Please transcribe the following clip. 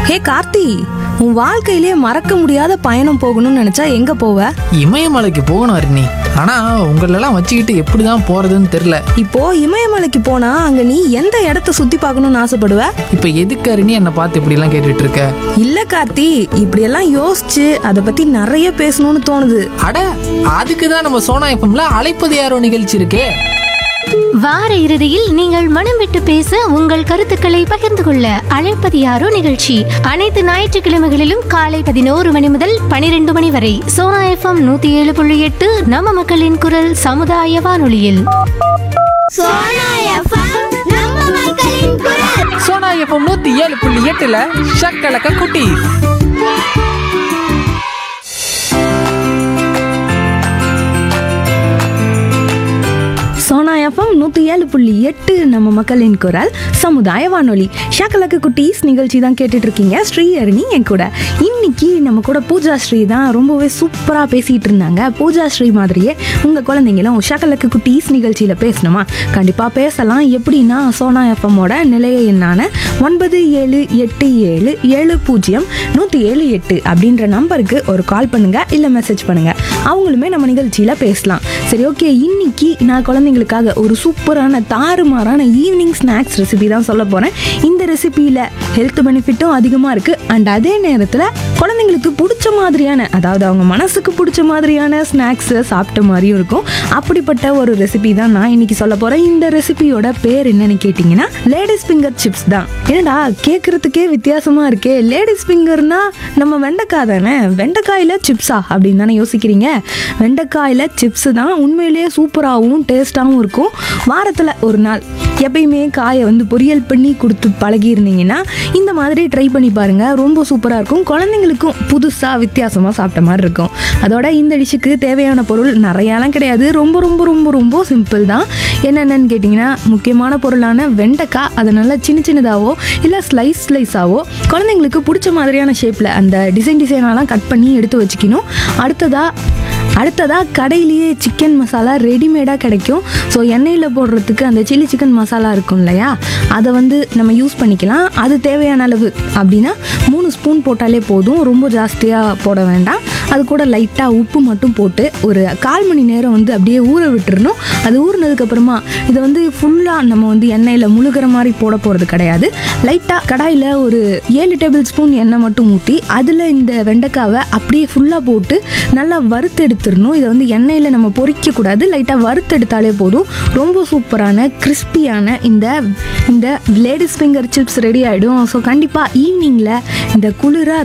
ஹே கார்த்தி உன் வாழ்க்கையிலே மறக்க முடியாத பயணம் போகணும்னு நினைச்சா எங்க போவ இமயமலைக்கு போகணும் அருணி ஆனா உங்களெல்லாம் வச்சுக்கிட்டு எப்படிதான் போறதுன்னு தெரியல இப்போ இமயமலைக்கு போனா அங்க நீ எந்த இடத்த சுத்தி பார்க்கணும்னு ஆசைப்படுவ இப்ப எதுக்கு அருணி என்னை பார்த்து இப்படி எல்லாம் கேட்டுட்டு இருக்க இல்ல கார்த்தி இப்படியெல்லாம் யோசிச்சு அதை பத்தி நிறைய பேசணும்னு தோணுது அட அதுக்கு தான் நம்ம சோனா எஃப்எம்ல அழைப்பது யாரோ நிகழ்ச்சி இருக்கே வார இறுதியில் நீங்கள் மனம் விட்டு பேச உங்கள் கருத்துக்களை பகிர்ந்து கொள்ள அழைப்பது யாரோ நிகழ்ச்சி அனைத்து ஞாயிற்றுக்கிழமைகளிலும் காலை பதினோரு மணி முதல் பனிரெண்டு மணி வரை சோனா எஃப்எம் நூத்தி ஏழு புள்ளி எட்டு நம்ம மக்களின் குரல் சமுதாய வானொலியில் சோனா எஃப்எம் நம்ம மக்களின் குரல் சோனா எஃப்எம் நூத்தி ஏழு புள்ளி எட்டுல ஷக்கலக்க குட்டி சோனா எஃப்எம் நூத்தி ஏழு புள்ளி எட்டு நம்ம மக்களின் குரல் சமுதாய வானொலி ஷாக்கலக்கு குட்டீஸ் நிகழ்ச்சி தான் கேட்டுட்டு இருக்கீங்க ஸ்ரீ அருணி என் கூட இன்னைக்கு நம்ம கூட பூஜா ஸ்ரீ தான் ரொம்பவே சூப்பரா பேசிட்டு இருந்தாங்க பூஜா ஸ்ரீ மாதிரியே உங்க குழந்தைங்களும் ஷாக்கலக்கு குட்டீஸ் நிகழ்ச்சியில பேசணுமா கண்டிப்பா பேசலாம் எப்படின்னா சோனா எஃப்எம்மோட நிலைய எண்ணான ஒன்பது ஏழு எட்டு ஏழு ஏழு பூஜ்ஜியம் நூற்றி ஏழு எட்டு அப்படின்ற நம்பருக்கு ஒரு கால் பண்ணுங்க இல்லை மெசேஜ் பண்ணுங்க அவங்களுமே நம்ம நிகழ்ச்சியில் பேசலாம் சரி ஓகே இன்னைக்கு நான் குழந்தைங்களுக்காக ஒரு சூப்பரான தாறுமாறான ஈவினிங் ஸ்நாக்ஸ் ரெசிபி தான் சொல்ல போகிறேன் இந்த ரெசிபியில் ஹெல்த் பெனிஃபிட்டும் அதிகமாக இருக்குது அண்ட் அதே நேரத்தில் குழந்தைங்களுக்கு பிடிச்ச மாதிரியான அதாவது அவங்க மனசுக்கு பிடிச்ச மாதிரியான ஸ்நாக்ஸை சாப்பிட்ட மாதிரியும் இருக்கும் அப்படிப்பட்ட ஒரு ரெசிபி தான் நான் இன்னைக்கு சொல்ல போகிறேன் இந்த ரெசிபியோட பேர் என்னன்னு கேட்டிங்கன்னா லேடிஸ் ஃபிங்கர் சிப்ஸ் தான் என்னடா கேட்குறதுக்கே வித்தியாசமா இருக்கே லேடிஸ் ஃபிங்கர்னா நம்ம வெண்டைக்காய் தானே வெண்டைக்காயில் சிப்ஸா அப்படின்னு தானே யோசிக்கிறீங்க வெண்டைக்காயில் சிப்ஸ் தான் உண்மையிலேயே சூப்பராகவும் டேஸ்ட்டாகவும் இருக்கும் வாரத்தில் ஒரு நாள் எப்பயுமே காயை வந்து பொரியல் பண்ணி கொடுத்து பழகியிருந்தீங்கன்னா இந்த மாதிரி ட்ரை பண்ணி பாருங்க ரொம்ப சூப்பராக இருக்கும் குழந்தைங்களுக்கும் புதுசாக வித்தியாசமாக சாப்பிட்ட மாதிரி இருக்கும் அதோட இந்த டிஷ்ஷுக்கு தேவையான பொருள் நிறையாலாம் கிடையாது ரொம்ப ரொம்ப ரொம்ப ரொம்ப சிம்பிள் தான் என்னென்னு கேட்டிங்கன்னா முக்கியமான பொருளான வெண்டைக்காய் அதை நல்லா சின்ன சின்னதாவோ இல்லை ஸ்லைஸ் ஸ்லைஸாவோ குழந்தைங்களுக்கு பிடிச்ச மாதிரியான ஷேப்பில் அந்த டிசைன் டிசைனாலாம் கட் பண்ணி எடுத்து வச்சுக்கணும் அடுத்ததாக அடுத்ததாக கடையிலேயே சிக்கன் மசாலா ரெடிமேடாக கிடைக்கும் ஸோ எண்ணெயில் போடுறதுக்கு அந்த சில்லி சிக்கன் மசாலா இருக்கும் இல்லையா அதை வந்து நம்ம யூஸ் பண்ணிக்கலாம் அது தேவையான அளவு அப்படின்னா மூணு ஸ்பூன் போட்டாலே போதும் ரொம்ப ஜாஸ்தியாக போட வேண்டாம் அது கூட லைட்டாக உப்பு மட்டும் போட்டு ஒரு கால் மணி நேரம் வந்து அப்படியே ஊற விட்டுறணும் அது ஊறினதுக்கப்புறமா இதை வந்து ஃபுல்லாக நம்ம வந்து எண்ணெயில் முழுகிற மாதிரி போட போகிறது கிடையாது லைட்டாக கடாயில் ஒரு ஏழு டேபிள் ஸ்பூன் எண்ணெய் மட்டும் ஊற்றி அதில் இந்த வெண்டைக்காவை அப்படியே ஃபுல்லாக போட்டு நல்லா வறுத்து எடுத்துடணும் இதை வந்து எண்ணெயில் நம்ம பொரிக்கக்கூடாது லைட்டாக வறுத்தெடுத்தாலே போதும் ரொம்ப சூப்பரான கிறிஸ்பியான இந்த இந்த லேடிஸ் ஃபிங்கர் சிப்ஸ் ரெடி ஆகிடும் ஸோ கண்டிப்பாக ஈவினிங்கில் இந்த குளிராக